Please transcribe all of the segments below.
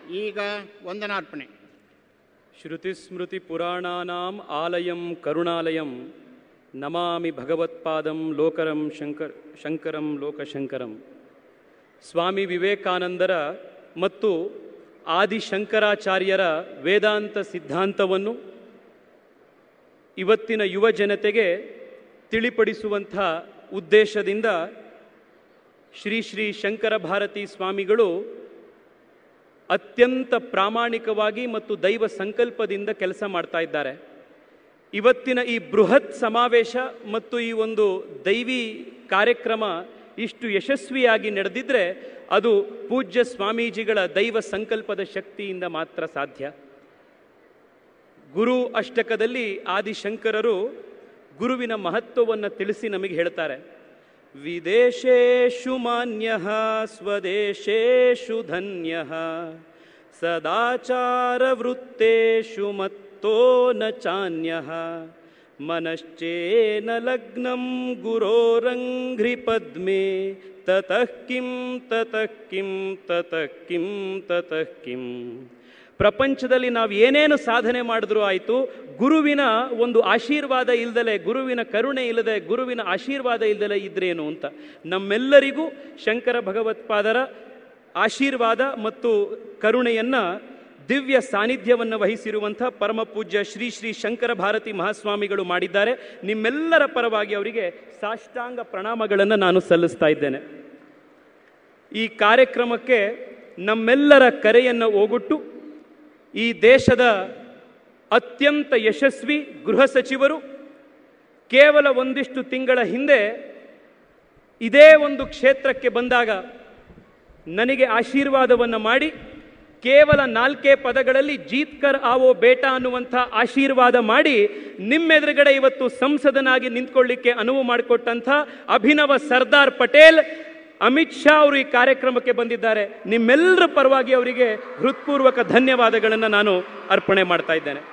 ಈಗ ವಂದನಾರ್ಪಣೆ ಶ್ರುತಿಸ್ಮೃತಿಪುರಾಣಾನಾಂ ಆಲಯಂ ಕರುಣಾಲಯಂ ನಮಾಮಿ ಭಗವತ್ಪಾದಂ ಲೋಕರಂ ಶಂಕರ್ ಶಂಕರಂ ಲೋಕಶಂಕರಂ ಸ್ವಾಮಿ ವಿವೇಕಾನಂದರ ಮತ್ತು ಆದಿಶಂಕರಾಚಾರ್ಯರ ವೇದಾಂತ ಸಿದ್ಧಾಂತವನ್ನು ಇವತ್ತಿನ ಯುವ ಜನತೆಗೆ ತಿಳಿಪಡಿಸುವಂಥ ಉದ್ದೇಶದಿಂದ ಶ್ರೀ ಶ್ರೀ ಶಂಕರ ಭಾರತಿ ಸ್ವಾಮಿಗಳು ಅತ್ಯಂತ ಪ್ರಾಮಾಣಿಕವಾಗಿ ಮತ್ತು ದೈವ ಸಂಕಲ್ಪದಿಂದ ಕೆಲಸ ಮಾಡ್ತಾ ಇದ್ದಾರೆ ಇವತ್ತಿನ ಈ ಬೃಹತ್ ಸಮಾವೇಶ ಮತ್ತು ಈ ಒಂದು ದೈವಿ ಕಾರ್ಯಕ್ರಮ ಇಷ್ಟು ಯಶಸ್ವಿಯಾಗಿ ನಡೆದಿದ್ರೆ ಅದು ಪೂಜ್ಯ ಸ್ವಾಮೀಜಿಗಳ ದೈವ ಸಂಕಲ್ಪದ ಶಕ್ತಿಯಿಂದ ಮಾತ್ರ ಸಾಧ್ಯ ಗುರು ಅಷ್ಟಕದಲ್ಲಿ ಆದಿಶಂಕರರು ಗುರುವಿನ ಮಹತ್ವವನ್ನು ತಿಳಿಸಿ ನಮಗೆ ಹೇಳ್ತಾರೆ ವಿದೇಶೇಷು ಮಾನ್ಯ ಸ್ವದೇಶೇಷು ಧನ್ಯ ಸದಾಚಾರ ವೃತ್ತೇಷು ಮತ್ತೋ ನ ಚಾನ್ಯ ಮನಶ್ಚೇನ ಲಗ್ನಂ ಗುರೋರಂಘ್ರಿ ಪದ್ಮೆ ತತಃ ಕಿಂ ತತಃ ಕಿಂ ತತಃ ಕಿಂ ತತಃ ಕಿಂ ಪ್ರಪಂಚದಲ್ಲಿ ನಾವು ಏನೇನು ಸಾಧನೆ ಮಾಡಿದ್ರೂ ಆಯಿತು ಗುರುವಿನ ಒಂದು ಆಶೀರ್ವಾದ ಇಲ್ದಲೆ ಗುರುವಿನ ಕರುಣೆ ಇಲ್ಲದೆ ಗುರುವಿನ ಆಶೀರ್ವಾದ ಇಲ್ದಲೆ ಇದ್ರೇನು ಅಂತ ನಮ್ಮೆಲ್ಲರಿಗೂ ಶಂಕರ ಭಗವತ್ಪಾದರ ಆಶೀರ್ವಾದ ಮತ್ತು ಕರುಣೆಯನ್ನ ದಿವ್ಯ ಸಾನ್ನಿಧ್ಯವನ್ನು ವಹಿಸಿರುವಂಥ ಪರಮ ಪೂಜ್ಯ ಶ್ರೀ ಶ್ರೀ ಶಂಕರ ಭಾರತಿ ಮಹಾಸ್ವಾಮಿಗಳು ಮಾಡಿದ್ದಾರೆ ನಿಮ್ಮೆಲ್ಲರ ಪರವಾಗಿ ಅವರಿಗೆ ಸಾಷ್ಟಾಂಗ ಪ್ರಣಾಮಗಳನ್ನು ನಾನು ಸಲ್ಲಿಸ್ತಾ ಇದ್ದೇನೆ ಈ ಕಾರ್ಯಕ್ರಮಕ್ಕೆ ನಮ್ಮೆಲ್ಲರ ಕರೆಯನ್ನು ಓಗೊಟ್ಟು ಈ ದೇಶದ ಅತ್ಯಂತ ಯಶಸ್ವಿ ಗೃಹ ಸಚಿವರು ಕೇವಲ ಒಂದಿಷ್ಟು ತಿಂಗಳ ಹಿಂದೆ ಇದೇ ಒಂದು ಕ್ಷೇತ್ರಕ್ಕೆ ಬಂದಾಗ ನನಗೆ ಆಶೀರ್ವಾದವನ್ನು ಮಾಡಿ ಕೇವಲ ನಾಲ್ಕೇ ಪದಗಳಲ್ಲಿ ಜೀತ್ಕರ್ ಆವೋ ಬೇಟ ಅನ್ನುವಂಥ ಆಶೀರ್ವಾದ ಮಾಡಿ ನಿಮ್ಮೆದುರುಗಡೆ ಇವತ್ತು ಸಂಸದನಾಗಿ ನಿಂತ್ಕೊಳ್ಳಿಕ್ಕೆ ಅನುವು ಮಾಡಿಕೊಟ್ಟಂಥ ಅಭಿನವ ಸರ್ದಾರ್ ಪಟೇಲ್ ಅಮಿತ್ ಶಾ ಅವರು ಈ ಕಾರ್ಯಕ್ರಮಕ್ಕೆ ಬಂದಿದ್ದಾರೆ ನಿಮ್ಮೆಲ್ಲರ ಪರವಾಗಿ ಅವರಿಗೆ ಹೃತ್ಪೂರ್ವಕ ಧನ್ಯವಾದಗಳನ್ನು ನಾನು ಅರ್ಪಣೆ ಮಾಡ್ತಾ ಇದ್ದೇನೆ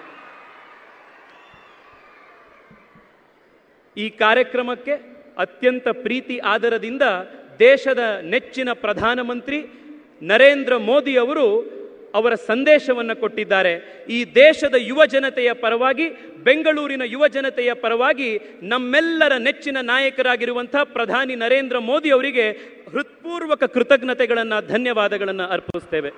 ಈ ಕಾರ್ಯಕ್ರಮಕ್ಕೆ ಅತ್ಯಂತ ಪ್ರೀತಿ ಆದರದಿಂದ ದೇಶದ ನೆಚ್ಚಿನ ಪ್ರಧಾನಮಂತ್ರಿ ನರೇಂದ್ರ ಮೋದಿ ಅವರು ಅವರ ಸಂದೇಶವನ್ನು ಕೊಟ್ಟಿದ್ದಾರೆ ಈ ದೇಶದ ಯುವ ಜನತೆಯ ಪರವಾಗಿ ಬೆಂಗಳೂರಿನ ಯುವ ಜನತೆಯ ಪರವಾಗಿ ನಮ್ಮೆಲ್ಲರ ನೆಚ್ಚಿನ ನಾಯಕರಾಗಿರುವಂಥ ಪ್ರಧಾನಿ ನರೇಂದ್ರ ಮೋದಿ ಅವರಿಗೆ ಹೃತ್ಪೂರ್ವಕ ಕೃತಜ್ಞತೆಗಳನ್ನು ಧನ್ಯವಾದಗಳನ್ನು ಅರ್ಪಿಸ್ತೇವೆ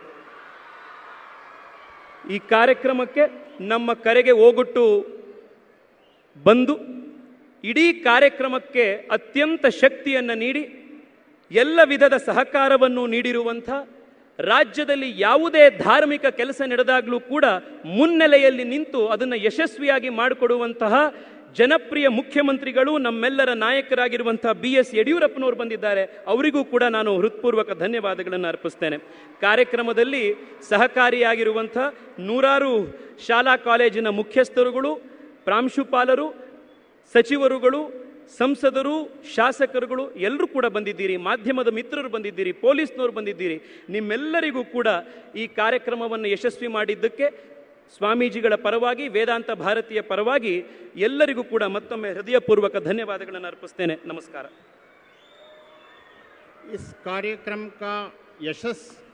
ಈ ಕಾರ್ಯಕ್ರಮಕ್ಕೆ ನಮ್ಮ ಕರೆಗೆ ಹೋಗೊಟ್ಟು ಬಂದು ಇಡೀ ಕಾರ್ಯಕ್ರಮಕ್ಕೆ ಅತ್ಯಂತ ಶಕ್ತಿಯನ್ನು ನೀಡಿ ಎಲ್ಲ ವಿಧದ ಸಹಕಾರವನ್ನು ನೀಡಿರುವಂಥ ರಾಜ್ಯದಲ್ಲಿ ಯಾವುದೇ ಧಾರ್ಮಿಕ ಕೆಲಸ ನಡೆದಾಗಲೂ ಕೂಡ ಮುನ್ನೆಲೆಯಲ್ಲಿ ನಿಂತು ಅದನ್ನು ಯಶಸ್ವಿಯಾಗಿ ಮಾಡಿಕೊಡುವಂತಹ ಜನಪ್ರಿಯ ಮುಖ್ಯಮಂತ್ರಿಗಳು ನಮ್ಮೆಲ್ಲರ ನಾಯಕರಾಗಿರುವಂತಹ ಬಿ ಎಸ್ ಯಡಿಯೂರಪ್ಪನವರು ಬಂದಿದ್ದಾರೆ ಅವರಿಗೂ ಕೂಡ ನಾನು ಹೃತ್ಪೂರ್ವಕ ಧನ್ಯವಾದಗಳನ್ನು ಅರ್ಪಿಸ್ತೇನೆ ಕಾರ್ಯಕ್ರಮದಲ್ಲಿ ಸಹಕಾರಿಯಾಗಿರುವಂಥ ನೂರಾರು ಶಾಲಾ ಕಾಲೇಜಿನ ಮುಖ್ಯಸ್ಥರುಗಳು ಪ್ರಾಂಶುಪಾಲರು ಸಚಿವರುಗಳು ಸಂಸದರು ಶಾಸಕರುಗಳು ಎಲ್ಲರೂ ಕೂಡ ಬಂದಿದ್ದೀರಿ ಮಾಧ್ಯಮದ ಮಿತ್ರರು ಬಂದಿದ್ದೀರಿ ಪೊಲೀಸ್ನವರು ಬಂದಿದ್ದೀರಿ ನಿಮ್ಮೆಲ್ಲರಿಗೂ ಕೂಡ ಈ ಕಾರ್ಯಕ್ರಮವನ್ನು ಯಶಸ್ವಿ ಮಾಡಿದ್ದಕ್ಕೆ ಸ್ವಾಮೀಜಿಗಳ ಪರವಾಗಿ ವೇದಾಂತ ಭಾರತೀಯ ಪರವಾಗಿ ಎಲ್ಲರಿಗೂ ಕೂಡ ಮತ್ತೊಮ್ಮೆ ಹೃದಯಪೂರ್ವಕ ಧನ್ಯವಾದಗಳನ್ನು ಅರ್ಪಿಸ್ತೇನೆ ನಮಸ್ಕಾರ इस कार्यक्रम का यशस